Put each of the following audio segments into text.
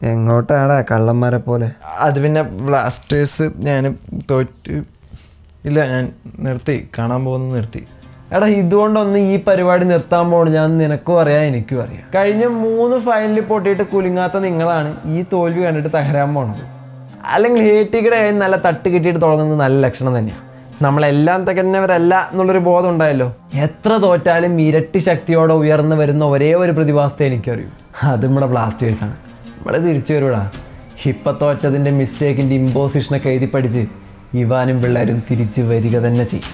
എങ്ങോട്ടാടാ കള്ളന്മാരെ പോലെ അത് പിന്നെ ബ്ലാസ്റ്റേഴ്സ് ഞാൻ തോറ്റ് ഇല്ല ഞാൻ നിർത്തി കാണാൻ പോകുന്നത് നിർത്തി എടാ ഇതുകൊണ്ടൊന്നും ഈ പരിപാടി നിർത്താൻ പോകണം ഞാൻ നിനക്കും അറിയാം എനിക്കും അറിയാം കഴിഞ്ഞ മൂന്ന് ഫൈനലിൽ പൊട്ടിയിട്ട് കുലുങ്ങാത്ത നിങ്ങളാണ് ഈ തോൽവി കണ്ടിട്ട് തകരാൻ പോണത് അല്ലെങ്കിൽ ഹേറ്റിക്കടെ നല്ല തട്ട് കിട്ടിയിട്ട് തുടങ്ങുന്നത് നല്ല ലക്ഷണം തന്നെയാണ് നമ്മളെല്ലാം തികഞ്ഞവരല്ല എന്നുള്ളൊരു ബോധം ഉണ്ടായല്ലോ എത്ര തോറ്റാലും ഇരട്ടി ശക്തിയോടെ ഉയർന്നു വരുന്ന ഒരേ ഒരു പ്രതിഭാസത്തെ എനിക്കറിയൂ അത് നമ്മുടെ ബ്ലാസ്റ്റേഴ്സാണ് നമ്മളെ തിരിച്ചു വരുവിടാ ഇപ്പൊ തോറ്റതിൻ്റെ മിസ്റ്റേക്കിൻ്റെ ഇമ്പോസിഷനൊക്കെ എഴുതി പഠിച്ച് ഇവാനും പിള്ളേരും തിരിച്ചു വരിക തന്നെ ചെയ്യും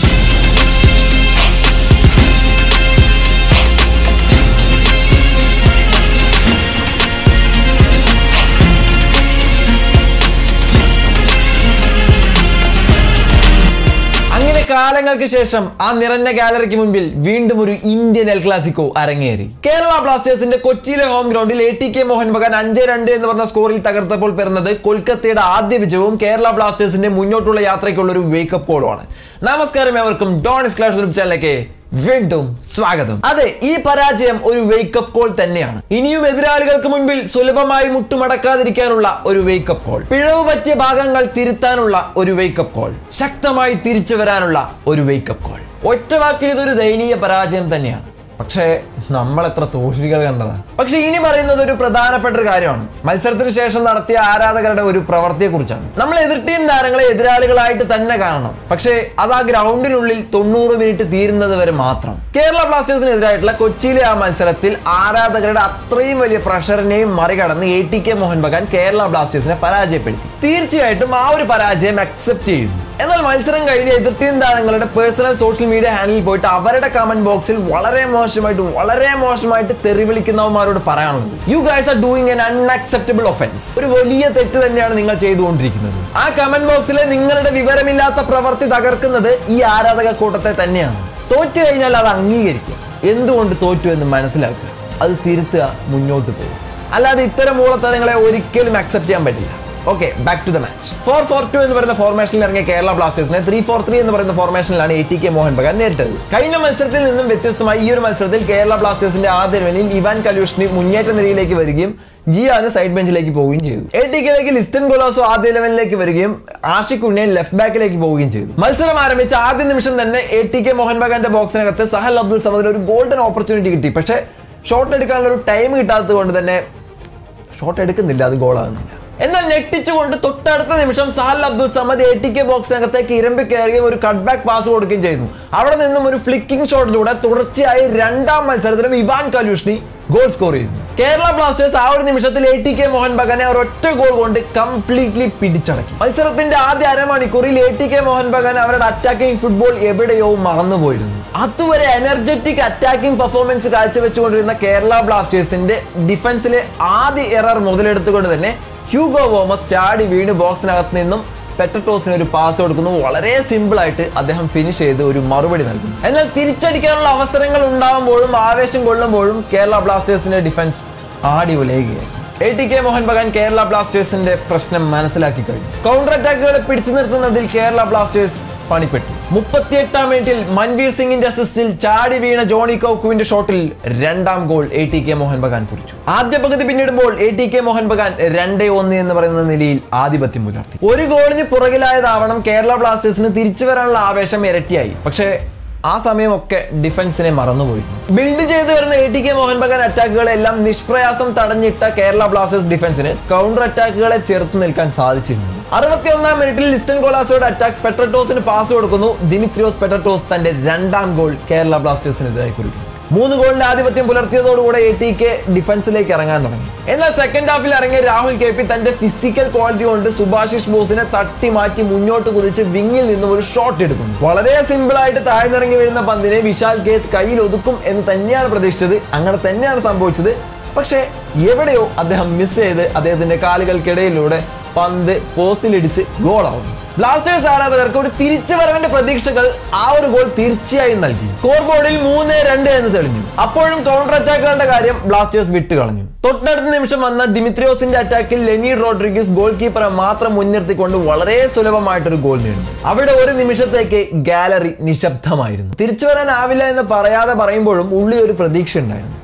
അങ്ങനെ കാലങ്ങൾക്ക് ശേഷം ആ നിറഞ്ഞ ഗാലറിക്ക് മുൻപിൽ വീണ്ടും ഒരു ഇന്ത്യൻ എൽ ക്ലാസിക്കോ അരങ്ങേറി കേരള ബ്ലാസ്റ്റേഴ്സിന്റെ കൊച്ചിയിലെ ഹോം ഗ്രൗണ്ടിൽ A T K Mohun Bagan അഞ്ച് രണ്ട് എന്ന് പറഞ്ഞ സ്കോറിൽ തകർത്തപ്പോൾ പിറന്നത് കൊൽക്കത്തയുടെ ആദ്യ വിജയവും കേരള ബ്ലാസ്റ്റേഴ്സിന്റെ മുന്നോട്ടുള്ള യാത്രയ്ക്കുള്ള ഒരു വേക്കപ്പ് കോളുമാണ് നമസ്കാരം ഏവർക്കും ഡോൺ ക്ലാസ് ഗ്രൂപ്പ് ചാനലിലേക്ക് വീണ്ടും സ്വാഗതം അതെ ഈ പരാജയം ഒരു വേക്കപ്പ് കോൾ തന്നെയാണ് ഇനിയും എതിരാളികൾക്ക് മുൻപിൽ സുലഭമായി മുട്ടുമടക്കാതിരിക്കാനുള്ള ഒരു വേക്കപ്പ് കോൾ പിഴവ് പറ്റിയ ഭാഗങ്ങൾ തിരുത്താനുള്ള ഒരു വേക്കപ്പ് കോൾ ശക്തമായി തിരിച്ചു വരാനുള്ള ഒരു വേക്കപ്പ് കോൾ ഒറ്റ വാക്കിൽ ഇതൊരു ദയനീയ പരാജയം തന്നെയാണ് പക്ഷേ നമ്മൾ എത്ര തോൽവികൾ കണ്ടതാ പക്ഷെ ഇനി പറയുന്നത് ഒരു പ്രധാനപ്പെട്ട ഒരു കാര്യമാണ് മത്സരത്തിന് ശേഷം നടത്തിയ ആരാധകരുടെ ഒരു പ്രവൃത്തിയെ കുറിച്ചാണ് നമ്മൾ എതിർ ടീം താരങ്ങളെ എതിരാളികളായിട്ട് തന്നെ കാണണം പക്ഷേ അത് ആ ഗ്രൗണ്ടിനുള്ളിൽ തൊണ്ണൂറ് മിനിറ്റ് തീരുന്നത് വരെ മാത്രം കേരള ബ്ലാസ്റ്റേഴ്സിനെതിരായിട്ടുള്ള കൊച്ചിയിലെ ആ മത്സരത്തിൽ ആരാധകരുടെ അത്രയും വലിയ പ്രഷറിനെയും മറികടന്ന് A T K Mohun Bagan Kerala ബ്ലാസ്റ്റേഴ്സിനെ പരാജയപ്പെടുത്തി തീർച്ചയായിട്ടും ആ ഒരു പരാജയം അക്സെപ്റ്റ് ചെയ്യുന്നു എന്നാൽ മത്സരം കഴിഞ്ഞ് എതിർ ടീം താരങ്ങളുടെ പേഴ്സണൽ സോഷ്യൽ മീഡിയ ഹാൻഡിൽ പോയിട്ട് അവരുടെ കമന്റ് ബോക്സിൽ വളരെ മോശമായിട്ട് വളരെ മോശമായിട്ട് തെറി വിളിക്കുന്നവന്മാരോട് പറയാനുള്ളത് you guys are doing an unacceptable offence ഒരു വലിയ തെറ്റ് തന്നെയാണ് നിങ്ങൾ ചെയ്തുകൊണ്ടിരിക്കുന്നത് ആ കമന്റ് ബോക്സിലെ നിങ്ങളുടെ വിവരമില്ലാത്ത പ്രവൃത്തി തകർക്കുന്നത് ഈ ആരാധക കൂട്ടത്തെ തന്നെയാണ് തോറ്റു കഴിഞ്ഞാൽ അത് അംഗീകരിക്കുക എന്തുകൊണ്ട് തോറ്റു എന്ന് മനസ്സിലാക്കുക അത് തിരുത്തുക മുന്നോട്ട് പോകുക അല്ലാതെ ഇത്തരം മൂളത്തരങ്ങളെ ഒരിക്കലും അക്സെപ്റ്റ് ചെയ്യാൻ പറ്റില്ല okay back to the match four four two എന്ന് പറയുന്ന ഫോർമേഷനിൽ ഇറങ്ങിയ കേരള ബ്ലാസ്റ്റേഴ്സിനെ ത്രീ ഫോർ ത്രീ എന്ന് പറയുന്ന ഫോർമേഷനിലാണ് A T K Mohun Bagan നേരിട്ടത് കഴിഞ്ഞ മത്സരത്തിൽ നിന്നും വ്യത്യസ്തമായി ഈ ഒരു മത്സരത്തിൽ കേരള ബ്ലാസ്റ്റേഴ്സിന്റെ ആദ്യ ഇലവനിൽ ഇവാൻ കലൂഷ്ണി മുന്നേറ്റ നിരയിലേക്ക് വരികയും ജിയാന് സൈഡ് ബെഞ്ചിലേക്ക് പോവുകയും ചെയ്തു എ ടി കെയിലേക്ക് ലിസ്റ്റൻ ഗോലാസോ ആദ്യ ഇലവനിലേക്ക് വരികയും ആഷിഖ് ഉണ്ണയൻ ലെഫ്റ്റ് ബാക്കിലേക്ക് പോവുകയും ചെയ്തു മത്സരം ആരംഭിച്ച ആദ്യ നിമിഷം തന്നെ എ ടി കെ മോഹൻ ബഗാന്റെ ബോക്സിനകത്ത് സഹൽ അബ്ദുൾ സമദിന് ഒരു ഗോൾഡൻ ഓപ്പർച്യൂണിറ്റി കിട്ടി പക്ഷേ ഷോട്ട് എടുക്കാനുള്ള ഒരു ടൈം കിട്ടാത്തത് കൊണ്ട് തന്നെ ഷോട്ട് എടുക്കുന്നില്ല അത് ഗോളാകുന്നില്ല എന്നാൽ ഞെട്ടിച്ചുകൊണ്ട് തൊട്ടടുത്ത നിമിഷം Sahal Abdul Samad A T K ബോക്സിനകത്തേക്ക് ഇരമ്പി കയറുകയും ഒരു കട്ട് ബാക്ക് പാസ് കൊടുക്കുകയും ചെയ്യുന്നു അവിടെ നിന്നും ഒരു ഫ്ലിക്കിംഗ് ഷോട്ടിലൂടെ തുടർച്ചയായി രണ്ടാം മത്സരത്തിലും ഇവാൻ കലൂഷ്ണി ഗോൾ സ്കോർ ചെയ്യുന്നു കേരള ബ്ലാസ്റ്റേഴ്സ് ആ ഒരു നിമിഷത്തിൽ എ ടി കെ മോഹൻ ബഗാനെ ഒരൊറ്റ ഗോൾ കൊണ്ട് കംപ്ലീറ്റ്ലി പിടിച്ചടക്കി മത്സരത്തിന്റെ ആദ്യ അരമണിക്കൂറിൽ A T K Mohun Bagan അവരുടെ അറ്റാക്കിംഗ് ഫുട്ബോൾ എവിടെയോ മറന്നുപോയിരുന്നു അതുവരെ എനർജറ്റിക് അറ്റാക്കിംഗ് പെർഫോമൻസ് കാഴ്ചവെച്ചുകൊണ്ടിരുന്ന കേരള ബ്ലാസ്റ്റേഴ്സിന്റെ ഡിഫൻസിലെ ആദ്യ എറർ മുതലെടുത്തുകൊണ്ട് തന്നെ ഹ്യൂഗോ വോമസ് ചാടി വീണ് ബോക്സിനകത്ത് നിന്നും പെറ്റട്ടോസിന് ഒരു പാസ് കൊടുക്കുന്നു വളരെ സിമ്പിൾ ആയിട്ട് അദ്ദേഹം ഫിനിഷ് ചെയ്ത് ഒരു മറുപടി നൽകുന്നു എന്നാൽ തിരിച്ചടിക്കാനുള്ള അവസരങ്ങൾ ഉണ്ടാകുമ്പോഴും ആവേശം കൊള്ളുമ്പോഴും കേരള ബ്ലാസ്റ്റേഴ്സിന്റെ ഡിഫൻസ് ആടി ഉലയുകയായിരുന്നു A T K Mohun Bagan Kerala ബ്ലാസ്റ്റേഴ്സിന്റെ പ്രശ്നം മനസ്സിലാക്കി കഴിഞ്ഞു കൗണ്ടർ അറ്റാക്കുകളെ പിടിച്ചു നിർത്തുന്നതിൽ കേരള ബ്ലാസ്റ്റേഴ്സ് പണിപ്പെട്ടു മുപ്പത്തിയെട്ടാം മിനിറ്റിൽ മൻവീർ സിംഗിന്റെ അസിസ്റ്റിൽ ചാടി വീണ ജോണി കൗക്കുവിന്റെ ഷോട്ടിൽ രണ്ടാം goal A T K Mohun Bagan കുറിച്ചു ആദ്യ പകുതി പിന്നിടുമ്പോൾ A T K Mohun Bagan രണ്ടേ ഒന്ന് എന്ന് പറയുന്ന നിലയിൽ ആധിപത്യം പുലർത്തി ഒരു ഗോളിന് പുറകിലായതാവണം കേരള ബ്ലാസ്റ്റേഴ്സിന് തിരിച്ചു വരാനുള്ള ആവേശം ഇരട്ടിയായി പക്ഷേ ആ സമയമൊക്കെ ഡിഫൻസിനെ മറന്നുപോയിരുന്നു ബിൽഡ് ചെയ്ത് വരുന്ന A T K Mohun Bagan അറ്റാക്കുകളെല്ലാം നിഷ്പ്രയാസം തടഞ്ഞിട്ട കേരള ബ്ലാസ്റ്റേഴ്സ് ഡിഫൻസിന് കൗണ്ടർ അറ്റാക്കുകളെ ചെറുത്ത് നിൽക്കാൻ സാധിച്ചിരുന്നു അറുപത്തിയൊന്നാം മിനിറ്റിൽ ലിസ്റ്റൻ ഗോലാസോയുടെ അറ്റാക്ക് പെട്രട്ടോസിന് പാസ് കൊടുക്കുന്നു ദിമിത്രിയോസ് പെട്രട്ടോസ് തന്റെ രണ്ടാം ഗോൾ കേരള ബ്ലാസ്റ്റേഴ്സിനെതിരായി കുറിക്കുന്നു മൂന്ന് ഗോളിന്റെ ആധിപത്യം പുലർത്തിയതോടുകൂടെ എ ടി കെ ഡിഫൻസിലേക്ക് ഇറങ്ങാൻ തുടങ്ങി എന്നാൽ സെക്കൻഡ് ഹാഫിൽ ഇറങ്ങിയ രാഹുൽ കെ പി തന്റെ ഫിസിക്കൽ ക്വാളിറ്റി കൊണ്ട് സുഭാഷിഷ് ബോസിനെ തട്ടി മാറ്റി മുന്നോട്ട് കുതിച്ച് വിങ്ങിൽ നിന്നും ഒരു ഷോട്ട് എടുക്കുന്നു വളരെ സിമ്പിൾ ആയിട്ട് താഴ്ന്നിറങ്ങി വരുന്ന പന്തിനെ വിശാൽ കേത്ത് കയ്യിൽ ഒതുക്കും എന്ന് തന്നെയാണ് പ്രതീക്ഷിച്ചത് അങ്ങനെ തന്നെയാണ് സംഭവിച്ചത് പക്ഷേ എവിടെയോ അദ്ദേഹം മിസ് ചെയ്ത് അദ്ദേഹത്തിന്റെ കാലുകൾക്കിടയിലൂടെ പന്ത് പോസ്റ്റിലിടിച്ച് ഗോളാവുന്നു ബ്ലാസ്റ്റേഴ്സ് ആരാധകർക്ക് ഒരു തിരിച്ചുവരവിന്റെ പ്രതീക്ഷകൾ ആ ഒരു ഗോൾ തീർച്ചയായും നൽകി സ്കോർ ബോർഡിൽ മൂന്ന് രണ്ട് എന്ന് തെളിഞ്ഞു അപ്പോഴും കൗണ്ടർ അറ്റാക്കുകളുടെ കാര്യം ബ്ലാസ്റ്റേഴ്സ് വിട്ടുകളഞ്ഞു തൊട്ടടുത്ത നിമിഷം വന്ന ദിമിത്രിയോസിന്റെ അറ്റാക്കിൽ ലെനി റോഡ്രിഗസ് ഗോൾ കീപ്പറെ മാത്രം മുൻനിർത്തിക്കൊണ്ട് വളരെ സുലഭമായിട്ടൊരു ഗോൾ നേടുന്നു അവിടെ ഒരു നിമിഷത്തേക്ക് ഗാലറി നിശബ്ദമായിരുന്നു തിരിച്ചു വരാനാവില്ല എന്ന് പറയാതെ പറയുമ്പോഴും ഉള്ളി ഒരു പ്രതീക്ഷ ഉണ്ടായിരുന്നു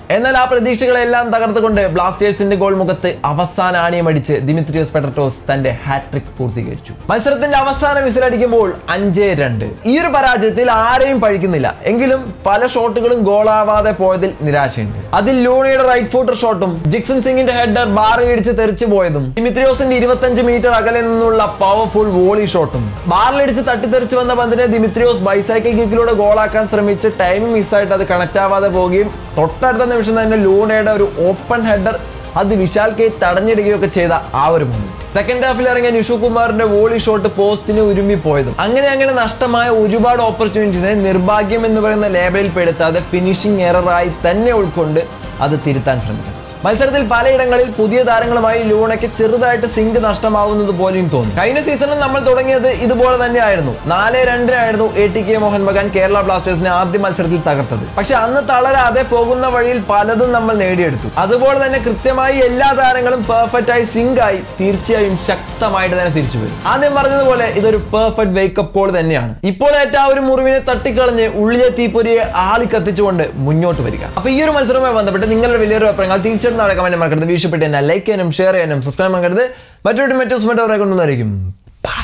എന്നാൽ ആ പ്രതീക്ഷകളെല്ലാം തകർത്തുകൊണ്ട് ബ്ലാസ്റ്റേഴ്സിന്റെ ഗോൾ മുഖത്ത് അവസാന ആണിയം അടിച്ച് ദിമിത്രിയോസ് പെട്രട്ടോസ് തന്റെ ഹാട്രിക് പൂർത്തീകരിച്ചു മത്സരത്തിന്റെ അവസാന വിസിലടിക്കുമ്പോൾ അഞ്ച് രണ്ട് ഈ ഒരു പരാജയത്തിൽ ആരെയും പഴിക്കുന്നില്ല എങ്കിലും പല ഷോട്ടുകളും ഗോളാവാതെ പോയതിൽ നിരാശയുണ്ട് അതിൽ ലൂണിയുടെ റൈറ്റ് ഫൂട്ടർ ഷോട്ടും ജിക്സൺ സിംഗിന്റെ ഹെഡർ ബാറിലിടിച്ച് തെറിച്ചു പോയതും ദിമിത്രിയോസിന്റെ ഇരുപത്തഞ്ച് മീറ്റർ അകലെ നിന്നുള്ള പവർഫുൾ വോളി ഷോട്ടും ബാറിലിടിച്ച് തട്ടിത്തെറിച്ച് വന്ന പന്തിനെ ദിമിത്രിയോസ് ബൈസൈക്കിൾ കിക്കിലൂടെ ഗോളാക്കാൻ ശ്രമിച്ച് ടൈമിംഗ് മിസ്സായിട്ട് അത് കണക്ട് ആവാതെ പോവുകയും തൊട്ടടുത്ത നിമിഷം തന്നെ ലൂണയുടെ ഒരു ഓപ്പൺ ഹെഡർ അത് വിശാൽ കെ തടഞ്ഞിടുകയൊക്കെ ചെയ്ത ആ ഒരു മൂമെന്റ് സെക്കൻഡ് ഹാഫിൽ ഇറങ്ങിയ നിഷു കുമാറിന്റെ വോളി ഷോട്ട് പോസ്റ്റിന് ഉരുമ്മി പോയതും അങ്ങനെ അങ്ങനെ നഷ്ടമായ ഒരുപാട് ഓപ്പർച്യൂണിറ്റീസിനെ നിർഭാഗ്യം എന്ന് പറയുന്ന ലേബലിൽ പെടുത്താതെ ഫിനിഷിംഗ് എററായി തന്നെ ഉൾക്കൊണ്ട് അത് തിരുത്താൻ ശ്രമിക്കണം മത്സരത്തിൽ പലയിടങ്ങളിൽ പുതിയ താരങ്ങളുമായി ലൂണയ്ക്ക് ചെറുതായിട്ട് സിങ്ക് നഷ്ടമാവുന്നത് പോലെയും തോന്നി കഴിഞ്ഞ സീസണിൽ നമ്മൾ തുടങ്ങിയത് ഇതുപോലെ തന്നെയായിരുന്നു നാല് രണ്ടിനായിരുന്നു A T K Mohun Bagan Kerala ബ്ലാസ്റ്റേഴ്സിനെ ആദ്യ മത്സരത്തിൽ തകർത്തത് പക്ഷെ അന്ന് തളരാതെ പോകുന്ന വഴിയിൽ പലതും നമ്മൾ നേടിയെടുത്തു അതുപോലെ തന്നെ കൃത്യമായി എല്ലാ താരങ്ങളും പെർഫെക്റ്റ് ആയി സിങ്ക് ആയി തീർച്ചയായും ശക്തമായിട്ട് തന്നെ തിരിച്ചു വരും ആദ്യം പറഞ്ഞതുപോലെ ഇതൊരു പെർഫെക്റ്റ് വേക്കപ്പ് കോൾ തന്നെയാണ് ഇപ്പോൾ ഏറ്റ ആ ഒരു മുറിവിനെ തട്ടിക്കളഞ്ഞ് ഉള്ളിലെ തീപ്പൊരിയെ ആളി കത്തിച്ചുകൊണ്ട് മുന്നോട്ട് വരിക അപ്പൊ ഈ ഒരു മത്സരവുമായി ബന്ധപ്പെട്ട് നിങ്ങളുടെ വലിയൊരു അഭിപ്രായങ്ങൾ തീർച്ചയായിട്ടും നാളെ കമന്റ് മറക്കരുത് വീഴ്ചപ്പെട്ട് തന്നെ ലൈക്ക് ചെയ്യാനും ഷെയർ ചെയ്യാനും സബ്സ്ക്രൈബ് മറക്കരുത് മറ്റൊരു മറ്റു മറ്റവരെ കൊണ്ടുവന്നായിരിക്കും ബൈ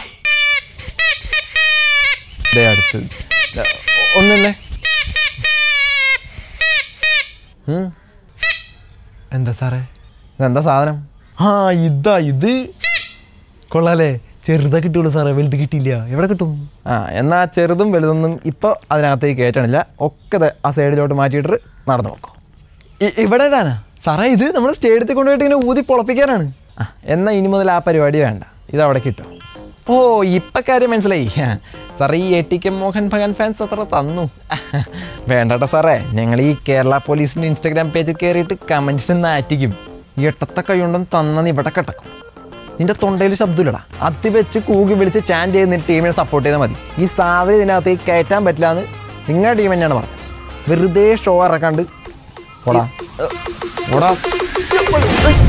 അടുത്ത് ഒന്നല്ലേ എന്താ സാറേ എന്താ സാധനം ആ ഇതാ ഇത് കൊള്ളാലേ ചെറുതാ കിട്ടുള്ളൂ സാറേ വലുത് കിട്ടിയില്ല എവിടെ കിട്ടും ആ എന്നാ ചെറുതും വലുതൊന്നും ഇപ്പോൾ അതിനകത്തേക്ക് കയറ്റണില്ല ഒക്കെ ദേ ആ സൈഡിലോട്ട് മാറ്റിയിട്ട് നടന്നു നോക്കും ഇ- ഇവിടെ ഇടാനാ സാറേ ഇത് നമ്മൾ സ്റ്റേഡിയത്തിൽ കൊണ്ടുപോയിട്ട് ഇങ്ങനെ ഊതി പൊളപ്പിക്കാനാണ് ആ എന്നാൽ ഇനി മുതൽ ആ പരിപാടി വേണ്ട ഇത് അവിടെ കിട്ടും ഓ ഇപ്പൊ കാര്യം മനസ്സിലായി സാറേ ഈ A T K Mohun Bagan fans അത്ര തന്നു വേണ്ടട്ടോ സാറേ ഞങ്ങൾ ഈ കേരള പോലീസിൻ്റെ ഇൻസ്റ്റാഗ്രാം പേജിൽ കയറിയിട്ട് കമൻറ്റിന് നാറ്റിക്കും ഈ എട്ടത്തെ കൈകൊണ്ടും തന്നെന്ന് ഇവിടെ കിടക്കും നിന്റെ തൊണ്ടയിൽ ശബ്ദമില്ലടാ അത് വെച്ച് കൂകി വിളിച്ച് ചാൻഡ് ചെയ്ത് ടീമിനെ സപ്പോർട്ട് ചെയ്താൽ മതി ഈ സാധനം ഇതിനകത്തേക്ക് കയറ്റാൻ പറ്റില്ല എന്ന് നിങ്ങളുടെ ടീം തന്നെയാണ് പറഞ്ഞത് വെറുതെ ഷോ ഇറക്കാണ്ട് ഓടാ ഓടാ